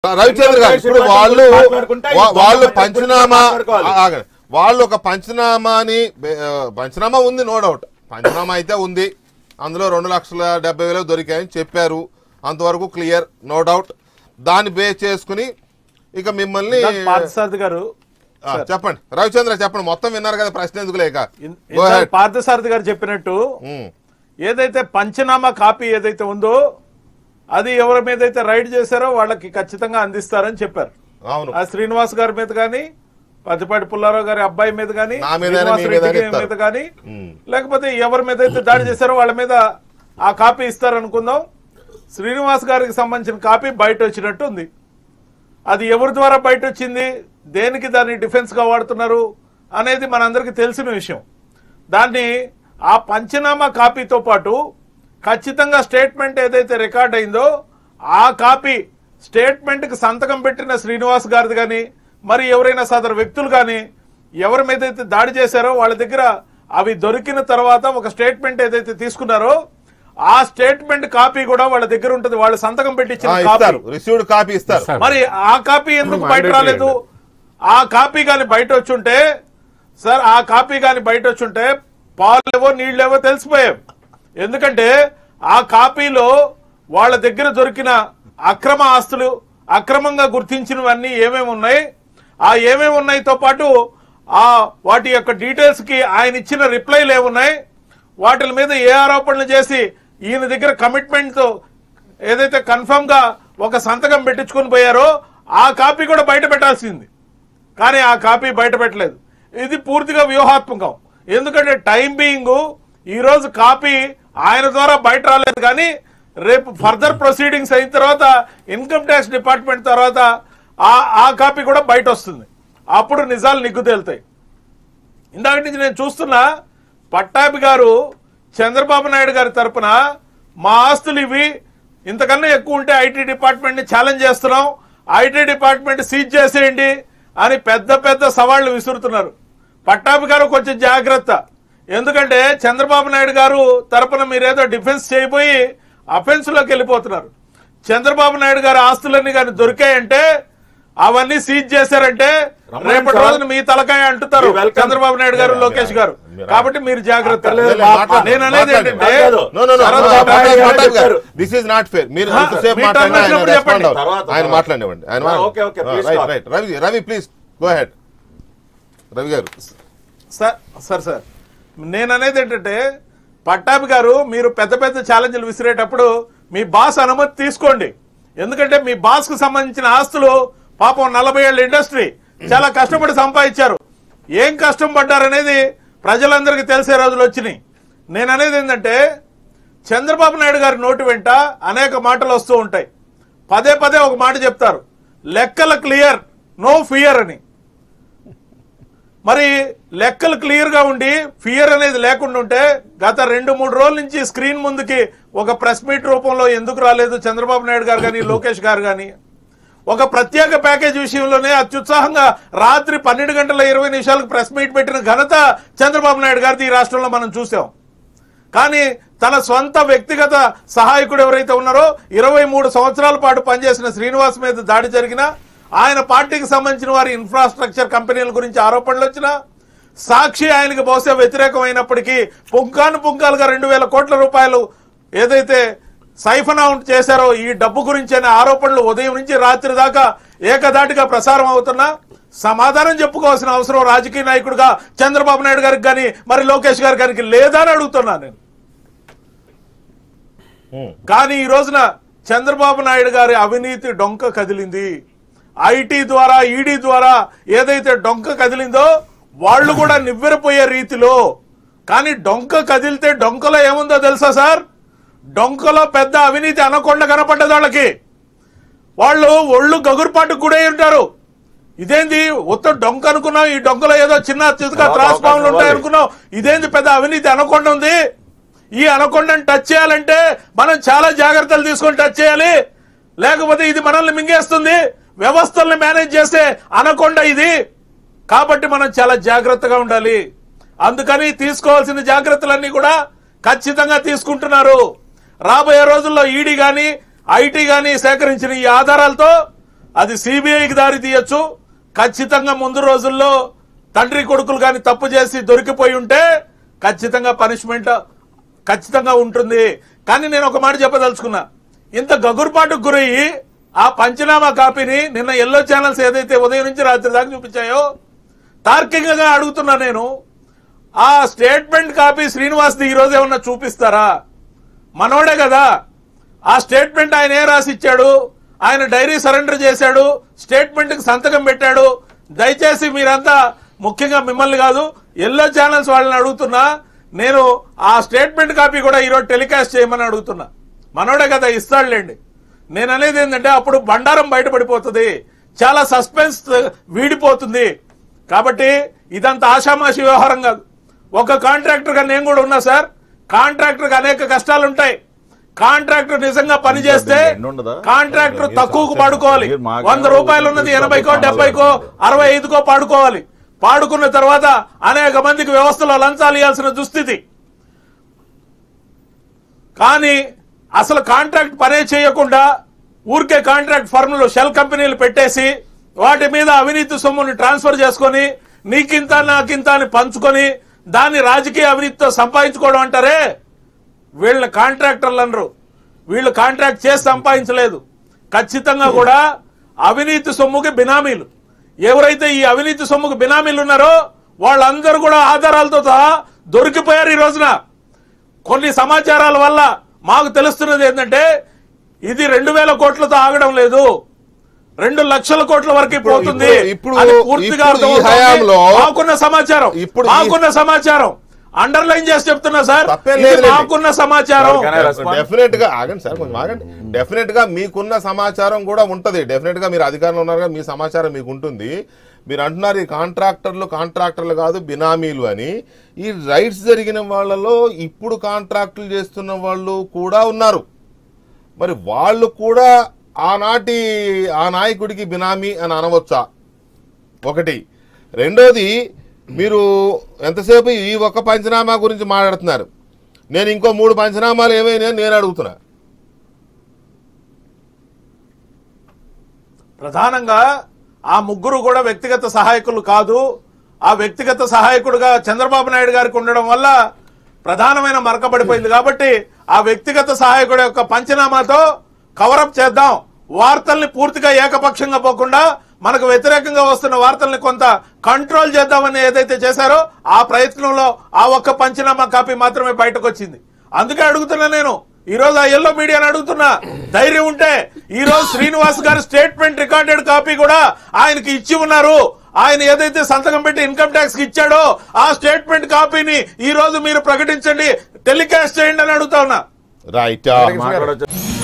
రవిచంద్ర గారు ఇప్పుడు వాళ్ళు మాట్లాడుకుంటా ఈ వా- దొంగ వాళ్ళు పద్ధతి గురించి పంచనామా మాట్లాడుకోవాలి. ఆ, ఆగండి. వాళ్ళు ఒక పంచనామాని బే- ఆ, పంచనామా ఉంది నో డౌట్ పంచనామా అయితే ఉంది అందులో రెండు లక్షల డెబ్బై వేలు దొరికాయని చెప్పారు అంతవరకు క్లియర్ నో డౌట్ దాన్ని బేస్ చేసుకుని ఇక మిమ్మల్ని పార్థసారథి గారు ఆ, చెప్పండి రవిచంద్ర చెప్పండి మొత్తం విన్నారు కదా ప్రశ్న ఎందుకు లేక ఇన్- Go ఇందాక ahead. పార్థసారథి గారు చెప్పినట్టు ఉమ్, ఏదైతే పంచనామా కాపీ ఏదైతే ఉందో అది ఎవరి మీద అయితే రైడ్ చేశారో వాళ్ళకి ఖచ్చితంగా అందిస్తారని చెప్పారు అవును ఆ శ్రీనివాస్ గారి మీద కానీ పతిపాటి పుల్లారావు గారి అబ్బాయి మీద కానీ నా మీద శ్రీనివాస్ మీ మీద రెడ్డి గారి ఇస్తారు. మీద కానీ ఉమ్. లేకపోతే ఎవరి మీద అయితే దాడి చేశారో వాళ్ళ మీద ఆ కాపీ ఇస్తారనుకుందాం శ్రీనివాస్ గారికి సంబంధించిన కాపీ బయట వచ్చినట్టు ఉంది అది ఎవరి ద్వారా బయట వచ్చింది దేనికి దాన్ని డిఫెన్స్ గా వాడుతున్నారు అనేది మనందరికీ తెలిసిన విషయం దాన్ని ఆ పంచనామా కాపీతో పాటు ఖచ్చితంగా స్టేట్మెంట్ ఏదైతే రికార్డ్ అయిందో ఆ కాపీ స్టేట్మెంట్ కి సంతకం పెట్టిన శ్రీనివాస్ గారిది కానీ మరి ఎవరైనా సదరు వ్యక్తులు కానీ ఎవరి మీద అయితే దాడి చేశారో వాళ్ళ దగ్గర అవి దొరికిన తర్వాత ఒక స్టేట్మెంట్ ఏదైతే తీసుకున్నారో ఆ స్టేట్మెంట్ కాపీ కూడా వాళ్ళ దగ్గర ఉంటుంది వాళ్ళ సంతకం ఆ, పెట్టించిన ఇస్తారు కాపీ రిసీవ్డ్ కాపీ ఇస్తారు మరి ఆ కాపీ ఎందుకు బయట రాలేదు ఆ కాపీ కానీ బయట వచ్చుంటే సార్ ఆ కాపీ కానీ బయట వచ్చుంటే పాలేవో నీళ్ళేవో తెలిసిపోయాం ఎందుకంటే ఆ కాపీలో వాళ్ళ దగ్గర దొరికిన అక్రమ ఆస్తులు అక్రమంగా గుర్తించినవన్నీ ఏమేమి ఉన్నాయి ఆ ఏమేమి ఉన్నాయితో పాటు ఆ వాటి యొక్క డీటెయిల్స్ కి ఆయన ఇచ్చిన రిప్లైలు ఏమున్నాయి వాటి మీద ఏ ఆరోపణలు చేసి ఈయన దగ్గర కమిట్మెంట్ తో ఏదైతే కన్ఫర్మ్ గా ఒక సంతకం పెట్టించుకొని పోయారో ఆ కాపీ కూడా బయట పెట్టాల్సింది కానీ ఆ కాపీ బయట పెట్టలేదు ఇది పూర్తిగా వ్యూహాత్మకం ఎందుకంటే టైం బీయింగ్ ఈ రోజు కాపీ ఆయన ద్వారా బయట రాలేదు కానీ రేపు ఫర్దర్ ప్రొసీడింగ్స్ అయిన తర్వాత ఇన్కమ్ ట్యాక్స్ డిపార్ట్మెంట్ తర్వాత ఆ ఆ కాపీ కూడా బయట వస్తుంది అప్పుడు నిజాలు నిగ్గు తేలుతాయి ఇందాక నుంచి నేను చూస్తున్నా పట్టాభి గారు చంద్రబాబు నాయుడు గారి తరపున మా ఆస్తులు ఇవి ఇంతకన్నా ఎక్కువ ఉంటే ఐటీ డిపార్ట్మెంట్ ని ఛాలెంజ్ చేస్తున్నాం ఐటీ డిపార్ట్మెంట్ సీజ్ చేసేయండి అని పెద్ద పెద్ద సవాళ్లు విసురుతున్నారు పట్టాభి గారు కొంచెం జాగ్రత్త ఎందుకంటే చంద్రబాబు నాయుడు గారు తరపున మీరేదో డిఫెన్స్ చేయబోయి అఫెన్స్ లోకి వెళ్ళిపోతున్నారు చంద్రబాబు నాయుడు గారి ఆస్తులన్నీ కానీ దొరికాయంటే అవన్నీ సీజ్ చేశారంటే రమ్మని రేపటి సార్. రోజున మీ తలకాయ అంటుతారు మీరు welcome. చంద్రబాబు నాయుడు గారు లోకేష్ గారు కాబట్టి మీరు జాగ్రత్త అక్కర్లేదు, లేదు, మాట్లాడండి, నేను అనేది మాట్లాడండి. ఏంటంటే మాట్లాడు. No no no Sarath no, బాబు పట్టాభి నాయుడు గారు గారు చెప్పారు దిస్ ఇస్ నాట్ ఫేర్ మీరు ఆ, ఎంతసేపు మీ మాట్లాడినా టర్న్ ఆయన వచ్చినప్పుడు రెస్పాండ్ చెప్పండి. అవ్వరు. తర్వాత, ఆయన తర్వాత. మాట్లాడివ్వండి ఆయన ఆ, okay, okay, please right talk. Right Ravi Ravi please go ahead Ravi garu sir sir sir నేను అనేది ఏంటంటే పట్టాభి గారు మీరు పెద్ద పెద్ద ఛాలెంజ్లు విసిరేటప్పుడు మీ బాస్ అనుమతి తీసుకోండి ఎందుకంటే మీ బాస్ కు సంబంధించిన ఆస్తులు పాపం నలభై ఏళ్ళ ఇండస్ట్రీ చాలా కష్టపడి సంపాదించారు ఏం కష్టం పడ్డారనేది ప్రజలందరికీ తెలిసే రోజులు వచ్చినాయి నేను అనేది ఏంటంటే చంద్రబాబు నాయుడు గారి నోటి వెంట అనేక మాటలు వస్తూ ఉంటాయి పదే పదే ఒక మాట చెప్తారు లెక్కల క్లియర్ నో ఫియర్ అని మరి లెక్కలు క్లియర్ గా ఉండి ఫియర్ అనేది లేకుండా ఉంటే గత రెండు మూడు రోజుల నుంచి స్క్రీన్ ముందుకి ఒక ప్రెస్ మీట్ రూపంలో ఎందుకు రాలేదు చంద్రబాబు నాయుడు గారు కానీ లోకేష్ గారు కానీ ఒక ప్రత్యేక ప్యాకేజ్ విషయంలోనే అత్యుత్సాహంగా రాత్రి పన్నెండు గంటల ఇరవై నిమిషాలకు ప్రెస్ మీట్ పెట్టిన ఘనత చంద్రబాబు నాయుడు గారిది ఈ రాష్ట్రంలో మనం చూసాం కానీ తన సొంత వ్యక్తిగత సహాయకుడు ఎవరైతే ఉన్నారో ఇరవై మూడు సంవత్సరాల పాటు పనిచేసిన శ్రీనివాస్ మీద దాడి జరిగినా ఆయన పార్టీకి సంబంధించిన వారి ఇన్ఫ్రాస్ట్రక్చర్ కంపెనీల గురించి ఆరోపణలు వచ్చినా సాక్షి ఆయనకి బహుశా వ్యతిరేకమైనప్పటికీ పుంకాను పుంకాలుగా రెండు వేల కోట్ల రూపాయలు ఏదైతే సైఫన్ అవుట్ చేశారో ఈ డబ్బు గురించి అనే ఆరోపణలు ఉదయం నుంచి రాత్రి దాకా ఏకదాటిగా ప్రసారం అవుతున్నా సమాధానం చెప్పుకోవాల్సిన అవసరం రాజకీయ నాయకుడిగా చంద్రబాబు నాయుడు గారికి కానీ మరి లోకేష్ గారి గారికి లేదా అని అడుగుతున్నా నేను కానీ ఈ రోజున చంద్రబాబు నాయుడు గారి అవినీతి డొంక కదిలింది ఐటీ ద్వారా ఈడీ ద్వారా ఏదైతే డొంక కదిలిందో వాళ్ళు కూడా నివ్వెరపోయే రీతిలో కానీ డొంక కదిలితే డొంకలో ఏముందో తెలుసా సార్ డొంకలో పెద్ద అవినీతి అనకొండ కనపడ్డది వాళ్ళకి వాళ్ళు ఒళ్ళు గగురుపాటు గురై ఉంటారు ఇదేంది ఉత్త డొంక అనుకున్నాం ఈ డొంకలో ఏదో చిన్న చితక తర్వాత త్రాస్ పాములు అవకాశం ఉంటాయి ఇవ్వాలి. అనుకున్నాం ఇదేంది పెద్ద అవినీతి అనకొండ ఉంది ఈ అనకొండను టచ్ చేయాలంటే మనం చాలా జాగ్రత్తలు తీసుకొని టచ్ చేయాలి లేకపోతే ఇది మనల్ని మింగేస్తుంది వ్యవస్థల్ని మేనేజ్ చేసే అనకొండ ఇది కాబట్టి మనం చాలా జాగ్రత్తగా ఉండాలి అందుకని తీసుకోవాల్సిన జాగ్రత్తలన్నీ కూడా ఖచ్చితంగా తీసుకుంటున్నారు రాబోయే రోజుల్లో ఈడీ గాని ఐటీ గాని సేకరించిన ఈ ఆధారాలతో అది సిబిఐకి దారి తీయొచ్చు ఖచ్చితంగా ముందు రోజుల్లో తండ్రి కొడుకులు కానీ తప్పు చేసి దొరికిపోయి ఉంటే ఖచ్చితంగా పనిష్మెంట్ ఖచ్చితంగా ఉంటుంది కానీ నేను ఒక మాట చెప్పదలుచుకున్నా ఇంత గగురుపాటుకు గురయ్యి ఆ పంచనామా కాపీని నిన్న ఎల్లో ఛానల్స్ ఏదైతే ఉదయం నుంచి రాత్రి దాకా చూపించాయో తార్కికంగా అడుగుతున్నా నేను ఆ స్టేట్మెంట్ కాపీ శ్రీనివాస్ది ఈ రోజు ఏమన్నా చూపిస్తారా మనోడే కదా ఆ స్టేట్మెంట్ ఆయన ఏ రాసి ఇచ్చాడు ఆయన డైరీ సరెండర్ చేశాడు స్టేట్మెంట్ కి సంతకం పెట్టాడు దయచేసి మీరంతా ముఖ్యంగా మిమ్మల్ని కాదు ఎల్లో ఛానల్స్ వాళ్ళని అడుగుతున్నా నేను ఆ స్టేట్మెంట్ కాపీ కూడా ఈరోజు టెలికాస్ట్ చేయమని అడుగుతున్నా మనోడే కదా ఇస్తాడులేండి నేను అనేది ఏంటంటే అప్పుడు బండారం బయటపడిపోతుంది చాలా సస్పెన్స్ వీడిపోతుంది కాబట్టి ఇదంతా ఆషామాషి వ్యవహారం కాదు ఒక కాంట్రాక్టర్ గా నేను కూడా ఉన్నా సార్ కాంట్రాక్టర్ కి అనేక కష్టాలు ఉంటాయి కాంట్రాక్టర్ నిజంగా పని చేస్తే ఉండదా? కాంట్రాక్టర్ మీరు తక్కువకు సమస్య- పాడుకోవాలి మీరు మాకు వంద రూపాయలు ఉన్నది ఎనభైకో డెబ్బైకో అరవై ఐదుకో పాడుకోవాలి పాడుకున్న తర్వాత అనేక మందికి వ్యవస్థలో లంచాలు ఇవ్వాల్సిన దుస్థితి కానీ అసలు కాంట్రాక్ట్ పనే చేయకుండా ఊరికే కాంట్రాక్ట్ ఫర్మ్లు షెల్ కంపెనీలు పెట్టేసి వాటి మీద అవినీతి సొమ్ముని ట్రాన్స్ఫర్ చేసుకొని నీకింత నాకింత అని పంచుకొని దాన్ని రాజకీయ అవినీతితో సంపాదించుకోవడం అంటారే వీళ్ళ కాంట్రాక్టర్లు అనరు వీళ్ళు కాంట్రాక్ట్ చేసి సంపాదించలేదు ఖచ్చితంగా కూడా అవినీతి సొమ్ముకి బినామీలు ఎవరైతే ఈ అవినీతి సొమ్ముకి బినామీలు ఉన్నారో వాళ్ళందరూ కూడా ఆధారాలతో సహా దొరికిపోయారు ఈ రోజున కొన్ని సమాచారాల వల్ల మాకు తెలుస్తున్నది ఏంటంటే ఇది రెండు వేల కోట్లతో ఆగడం లేదు రెండు లక్షల కోట్ల వరకు ఇప్పుడు- పోతుంది ఇప్పుడు- అది పూర్తిగా ఇప్పుడు ఈ అర్థమవుతోంది. హయాంలో- మాకున్న సమాచారం ఇప్పుడు ఈ- మాకున్న సమాచారం అండర్లైన్ చేసి చెప్తున్నా సార్ తప్పేం ఇది లేదులేండి. మాకున్న సమాచారం Can I respond? డెఫినెట్ గా ఆగండి సార్ కొంచెం ఆగండి డెఫినెట్ గా మీకున్న సమాచారం కూడా ఉంటది డెఫినెట్ గా మీరు అధికారంలో ఉన్నారు కదా, మీ సమాచారం మీకు ఉంటుంది మీరు అంటున్నారు ఈ కాంట్రాక్టర్లు కాంట్రాక్టర్లు కాదు బినామీలు అని ఈ రైట్స్ జరిగిన వాళ్ళలో ఇప్పుడు కాంట్రాక్టులు చేస్తున్న వాళ్ళు కూడా ఉన్నారు మరి వాళ్ళు కూడా ఆనాటి ఆ నాయకుడికి బినామీ అని అనవచ్చా ఒకటి రెండోది మీరు ఎంతసేపు ఈ ఒక్క పంచనామా గురించి మాట్లాడుతున్నారు నేను ఇంకో మూడు పంచనామాలు ఏమైనా నేను అడుగుతున్నా ప్రధానంగా ఆ ముగ్గురు కూడా వ్యక్తిగత సహాయకులు కాదు ఆ వ్యక్తిగత సహాయకుడుగా చంద్రబాబు నాయుడు గారికి ఉండడం వల్ల ప్రధానమైన మరకబడిపోయింది కాబట్టి ఆ వ్యక్తిగత సహాయకుడు యొక్క పంచనామాతో కవరప్ చేద్దాం వార్తల్ని పూర్తిగా ఏకపక్షంగా పోకుండా మనకు వ్యతిరేకంగా వస్తున్న వార్తల్ని కొంత కంట్రోల్ చేద్దామని ఏదైతే చేశారో ఆ ప్రయత్నంలో ఆ ఒక్క పంచనామా కాపీ మాత్రమే బయటకు వచ్చింది అందుకే అడుగుతున్నా నేను ఈ రోజు ఆ ఎల్లో మీడియాని అడుగుతున్నా ధైర్యం ఉంటే ఈ రోజు శ్రీనివాస్ గారి స్టేట్మెంట్ రికార్డెడ్ కాపీ కూడా ఆయనకి ఇచ్చి ఉన్నారు ఆయన ఏదైతే సంతకం పెట్టి ఇన్కమ్ ట్యాక్స్ కి ఇచ్చాడో ఆ స్టేట్మెంట్ కాపీని ఈ రోజు మీరు ప్రకటించండి టెలికాస్ట్ చేయండి అని అడుగుతా ఉన్నా రైట్ మాట్లాడొచ్చు